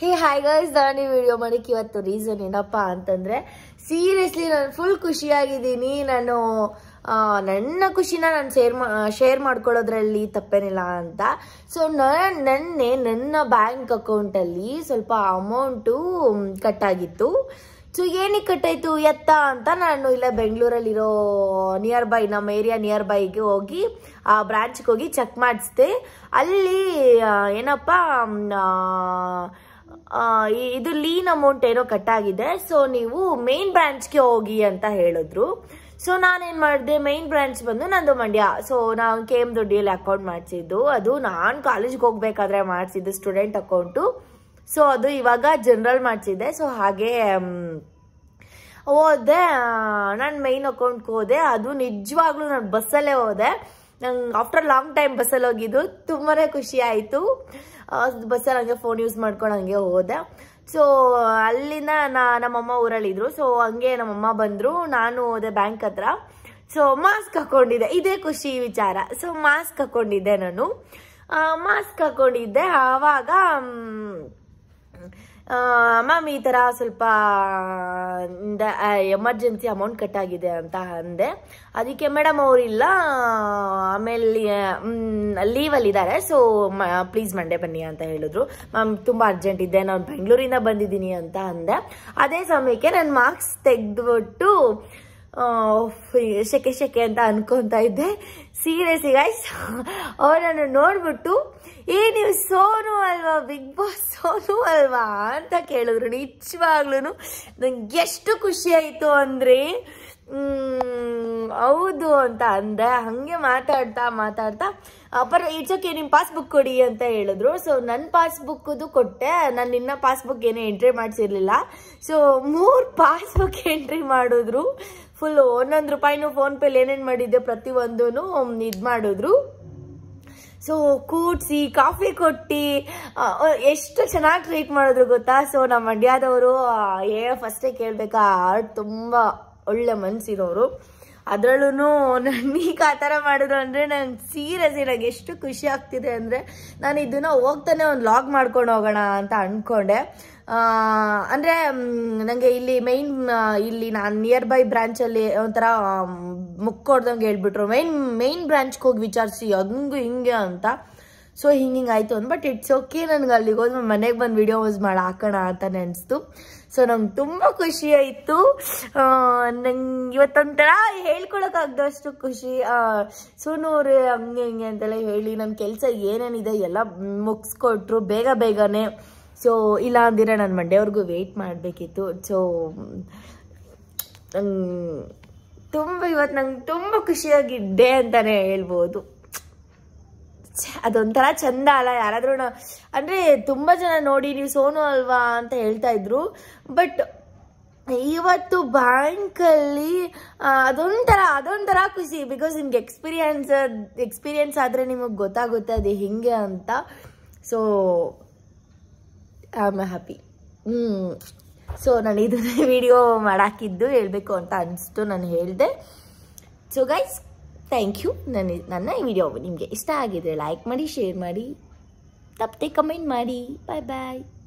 ಹೇ hi guys ನಾನು ಈ video ಮಾಡಕ್ಕೆ ಇವತ್ತು ರೀಸನ್ ಏನಪ್ಪ ಅಂತಂದ್ರೆ ಸೀರಿಯಸ್ಲಿ ನಾನು ಫುಲ್ ಖುಷಿಯಾಗಿದ್ದೀನಿ ನಾನು ಆ, ನನ್ನ ಖುಷಿನ ನಾನು ಶೇರ್ ಶೇರ್ ಮಾಡ್ಕೊಳ್ಳೋದ್ರಲ್ಲಿ ತಪ್ಪೇನಿಲ್ಲ ಅಂತ ಸೊ ನಾನು ನೆನ್ನೆ ನನ್ನ ಬ್ಯಾಂಕ್ ಅಕೌಂಟಲ್ಲಿ ಸ್ವಲ್ಪ ಅಮೌಂಟು ಕಟ್ ಆಗಿತ್ತು ಸೊ ಏನಕ್ಕೆ ಕಟ್ಟಾಯ್ತು ಎತ್ತ ಅಂತ ನಾನು ಇಲ್ಲ ಬೆಂಗಳೂರಲ್ಲಿರೋ ನಿಯರ್ ಬೈ ನಮ್ಮ ಏರಿಯಾ ನಿಯರ್ ಬೈಗೆ ಹೋಗಿ ಆ ಬ್ರಾಂಚ್ಗೆ ಹೋಗಿ ಚೆಕ್ ಮಾಡಿಸ್ದೆ ಅಲ್ಲಿ ಆ, ಏನಪ್ಪ ಮ್, ಆ, ಆ, ಈ- ಇದು ಲೀನ್ ಅಮೌಂಟ್ ಏನೋ ಕಟ್ಟಾಗಿದೆ ಸೊ ನೀವು ಮೇನ್ ಬ್ರಾಂಚ್ಗೆ ಹೋಗಿ ಅಂತ ಹೇಳಿದ್ರು ಸೊ ನಾನೇನು ಮಾಡಿದೆ ಮೇನ್ ಬ್ರಾಂಚ್ ಬಂದು ನಂದು ಮಂಡ್ಯ ಸೊ ನಾವು ಕೆ ಎಮ್ ದೊಡ್ಡಿಯಲ್ಲಿ ಅಕೌಂಟ್ ಮಾಡಿಸಿದ್ದು ಅದು ನಾನು ಕಾಲೇಜ್ಗೆ ಹೋಗ್ಬೇಕಾದ್ರೆ ಮಾಡಿಸಿದ್ದು ಸ್ಟೂಡೆಂಟ್ ಅಕೌಂಟು ಸೊ ಅದು ಇವಾಗ ಜನರಲ್ ಮಾಡಿಸಿದ್ದೆ ಸೊ ಹಾಗೆ ಮ್, ಹೋದೆ ನಾನು ಮೈನ್ ಅಕೌಂಟ್ಗೆ ಹೋದೆ ಅದು ನಿಜವಾಗ್ಲೂ ನಾನು ಬಸ್ಸಲ್ಲೇ ಹೋದೆ ನಂಗೆ ಆಫ್ಟರ್ ಲಾಂಗ್ ಟೈಮ್ ಬಸ್ಸಲ್ಲಿ ಹೋಗಿದ್ದು ತುಂಬಾ ಖುಷಿ ಆಯಿತು ಬಸ್ಸಲ್ಲಿ ಹಂಗೆ ಫೋನ್ ಯೂಸ್ ಮಾಡ್ಕೊಂಡು ಹಂಗೆ ಹೋದೆ ಸೊ ಅಲ್ಲಿಂದ ನಾ ನಮ್ಮಮ್ಮ ಊರಲ್ಲಿದ್ರು ಸೊ ಹಂಗೆ ನಮ್ಮಮ್ಮ ಬಂದರು ನಾನು ಹೋದೆ ಬ್ಯಾಂಕ್ ಹತ್ರ ಸೊ ಮಾಸ್ಕ್ ಹಾಕೊಂಡಿದ್ದೆ ಇದೇ ಖುಷಿ ವಿಚಾರ ಸೊ ಮಾಸ್ಕ್ ಹಾಕೊಂಡಿದ್ದೆ ನಾನು ಮಾಸ್ಕ್ ಹಾಕೊಂಡಿದ್ದೆ ಆವಾಗ ಮ್, ಮ್ಯಾಮ್ ಈ ಥರ ಸ್ವಲ್ಪ ಎಮರ್ಜೆನ್ಸಿ ಅಮೌಂಟ್ ಕಟ್ ಆಗಿದೆ ಅಂತ ಅಂದೆ ಅದಕ್ಕೆ ಮೇಡಮ್ ಅವರಿಲ್ಲ ಆಮೇಲೆ ಲೀವಲ್ಲಿದ್ದಾರೆ ಸೊ ಪ್ಲೀಸ್ ಮಂಡೇ ಬನ್ನಿ ಅಂತ ಹೇಳಿದ್ರು ಮ್ಯಾಮ್ ತುಂಬ ಅರ್ಜೆಂಟ್ ಇದೆ ನಾನು ಬೆಂಗಳೂರಿಂದ ಬಂದಿದ್ದೀನಿ ಅಂತ ಅಂದೆ ಅದೇ ಸಮಯಕ್ಕೆ ನಾನು ಮಾರ್ಕ್ಸ್ ತೆಗೆದ್ಬಿಟ್ಟು ಶೆಕೆ ಶೆಕೆ ಅಂತ ಅನ್ಕೊಂತ ಇದ್ದೆ ಸೀರಿಯಸ್ ಗೈಸ್ ಅವರನ್ನು ನೋಡ್ಬಿಟ್ಟು ಏ ನೀವು ಸೋನು ಅಲ್ವಾ ಬಿಗ್ ಬಾಸ್ ಸೋನು ಅಲ್ವಾ ಅಂತ ಕೇಳಿದ್ರು ನಿಜವಾಗ್ಲೂ ನಂಗೆ ಎಷ್ಟು ಖುಷಿ ಆಯಿತು ಅಂದರೆ ಹೌದು ಅಂತ ಅಂದೆ ಹಂಗೆ ಮಾತಾಡ್ತಾ ಮಾತಾಡ್ತಾ ಪರ್ ಇಟ್ಸ್ ಓಕೆ ನಿಮ್ಮ ಪಾಸ್ಬುಕ್ ಕೊಡಿ ಅಂತ ಹೇಳಿದ್ರು ಸೊ ನನ್ನ ಪಾಸ್ಬುಕ್ದು ಕೊಟ್ಟೆ ನಾನು ಇನ್ನ ಪಾಸ್ಬುಕ್ ಏನೂ ಎಂಟ್ರಿ ಮಾಡಿಸಿರ್ಲಿಲ್ಲ ಸೊ ಮೂರು ಪಾಸ್ಬುಕ್ ಎಂಟ್ರಿ ಮಾಡಿದ್ರು ಫುಲ್ ಒಂದೊಂದು ರೂಪಾಯಿನೂ ಫೋನ್ಪೇಲಿ ಏನೇನು ಮಾಡಿದ್ದೆ ಪ್ರತಿಯೊಂದೂ ಇದು ಮಾಡಿದ್ರು ಸೊ ಕೂಡ್ಸಿ ಕಾಫಿ ಕೊಟ್ಟು ಆ, ಎಷ್ಟು ಚೆನ್ನಾಗಿ ಟ್ರೀಟ್ ಮಾಡಿದ್ರು ಗೊತ್ತಾ ಸೊ ನಮ್ಮ ಮಂಡ್ಯದವರು ಏ ಫಸ್ಟೇ ಕೇಳಬೇಕಾ ಆರ್ಟ್ ತುಂಬ ಒಳ್ಳೆ ಮನ್ಸಿರೋರು ಅದರಲ್ಲೂ ನನಗೆ ಆ ಥರ ಮಾಡಿದ್ರು ಅಂದರೆ ನಾನು ಸೀರಿಯಸ್ ನನಗೆ ಎಷ್ಟು ಖುಷಿ ಆಗ್ತಿದೆ ಅಂದರೆ ನಾನು ಇದನ್ನು ಹೋಗ್ತಾನೆ ಒಂದು ಲಾಗ್ ಮಾಡ್ಕೊಂಡು ಹೋಗೋಣ ಅಂತ ಅಂದ್ಕೊಂಡೆ ಅಂದರೆ ನನಗೆ ಇಲ್ಲಿ ಮೈನ್ ಇಲ್ಲಿ ನಾನು ನಿಯರ್ ಬೈ ಬ್ರಾಂಚಲ್ಲಿ ಒಂಥರ ಮುಕ್ಕೊಡ್ದಂಗೆ ಹೇಳ್ಬಿಟ್ರು ಮೈನ್ ಮೈನ್ ಬ್ರಾಂಚ್ಗೆ ಹೋಗಿ ವಿಚಾರಿಸಿ ಹಂಗೆ ಹಿಂಗೆ ಅಂತ ಸೊ ಹಿಂಗೆ ಹಿಂಗೆ ಆಯಿತು ಅಂದ್ ಬಟ್ ಇಟ್ಸ್ ಓಕೆ ನನಗೆ ಅಲ್ಲಿಗೆ ಹೋದ್ಮೇಲೆ ಮನೆಗೆ ಬಂದು ವಿಡಿಯೋಸ್ ಮಾಡಿ ಹಾಕೋಣ ಅಂತ ನೆನೆಸ್ತು ಸೊ ನಂಗೆ ತುಂಬ ಖುಷಿ ಆಯಿತು ನಂಗೆ ಇವತ್ತೊಂಥರ ಹೇಳ್ಕೊಳಕ್ಕಾಗ್ದಷ್ಟು ಖುಷಿ ಸೋನೂರು ಹಂಗೆ ಹಿಂಗೆ ಅಂತೆಲ್ಲ ಹೇಳಿ ನನ್ನ ಕೆಲಸ ಏನೇನಿದೆ ಎಲ್ಲ ಮುಗಿಸ್ಕೊಟ್ರು ಬೇಗ ಬೇಗನೆ ಸೊ ಇಲ್ಲ ಅಂದಿರ ನಾನು ಮಂಡ್ಯವ್ರಿಗೂ ವೆಯ್ಟ್ ಮಾಡಬೇಕಿತ್ತು ಸೊ ತುಂಬ ಇವತ್ತು ನಂಗೆ ತುಂಬ ಖುಷಿಯಾಗಿದ್ದೆ ಅಂತಲೇ ಹೇಳ್ಬೋದು ಛೆ, ಅದೊಂಥರ ಚಂದ ಅಲ್ಲ ಯಾರಾದ್ರೂ ಅಂದರೆ ತುಂಬ ಜನ ನೋಡಿ ನೀವು ಸೋನು ಅಲ್ವಾ ಅಂತ ಹೇಳ್ತಾ ಇದ್ರು ಬಟ್ ಇವತ್ತು ಬ್ಯಾಂಕಲ್ಲಿ ಅದೊಂಥರ ಅದೊಂಥರ ಖುಷಿ ಬಿಕಾಸ್ ನಿಮ್ಗೆ ಎಕ್ಸ್ಪೀರಿಯನ್ಸ್ ಎಕ್ಸ್ಪೀರಿಯನ್ಸ್ ಆದರೆ ನಿಮಗೆ ಗೊತ್ತಾಗುತ್ತೆ ಅದು ಹಿಂಗೆ ಅಂತ ಸೊ ಐ ಆಮ್ ಹ್ಯಾಪಿ ಹ್ಞೂ ಸೊ ನಾನು ಇದನ್ನೇ ವಿಡಿಯೋ ಮಾಡಾಕಿದ್ದು ಹೇಳಬೇಕು ಅಂತ ಅನಿಸ್ತು ನಾನು ಹೇಳಿದೆ ಸೊ ಗೈಸ್ ಥ್ಯಾಂಕ್ ಯು ನನ್ನ ನನ್ನ ಈ ವಿಡಿಯೋ ನಿಮಗೆ ಇಷ್ಟ ಆಗಿದ್ರೆ ಲೈಕ್ ಮಾಡಿ ಶೇರ್ ಮಾಡಿ ತಪ್ಪದೆ ಕಮೆಂಟ್ ಮಾಡಿ ಬಾಯ್ ಬಾಯ್